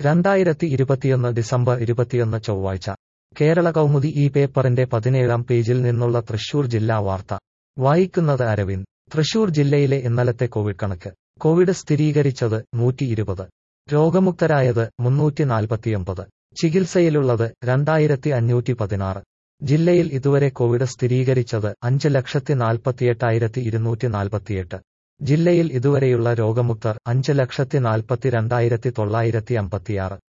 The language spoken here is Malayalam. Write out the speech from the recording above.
രണ്ടായിരത്തി ഇരുപത്തിയൊന്ന് ഡിസംബർ ഇരുപത്തിയൊന്ന് ചൊവ്വാഴ്ച കേരള കൗമുദി ഈ പേപ്പറിന്റെ പതിനേഴാം പേജിൽ നിന്നുള്ള തൃശൂർ ജില്ലാ വാർത്ത വായിക്കുന്നത് അരവിന്ദ് തൃശൂർ ജില്ലയിലെ ഇന്നലത്തെ കോവിഡ് കണക്ക് കോവിഡ് സ്ഥിരീകരിച്ചത് നൂറ്റി ഇരുപത് രോഗമുക്തരായത് മുന്നൂറ്റി നാൽപ്പത്തിയൊമ്പത് ചികിത്സയിലുള്ളത് രണ്ടായിരത്തി അഞ്ഞൂറ്റി പതിനാറ് ജില്ലയിൽ ഇതുവരെ കോവിഡ് സ്ഥിരീകരിച്ചത് അഞ്ച് ലക്ഷത്തി നാൽപ്പത്തിയെട്ടായിരത്തി ഇരുന്നൂറ്റി നാൽപ്പത്തിയെട്ട് ജില്ലയിൽ ഇതുവരെയുള്ള രോഗമുക്തർ അഞ്ച് ലക്ഷത്തി നാൽപ്പത്തിരണ്ടായിരത്തി തൊള്ളായിരത്തി അമ്പത്തിയാറ്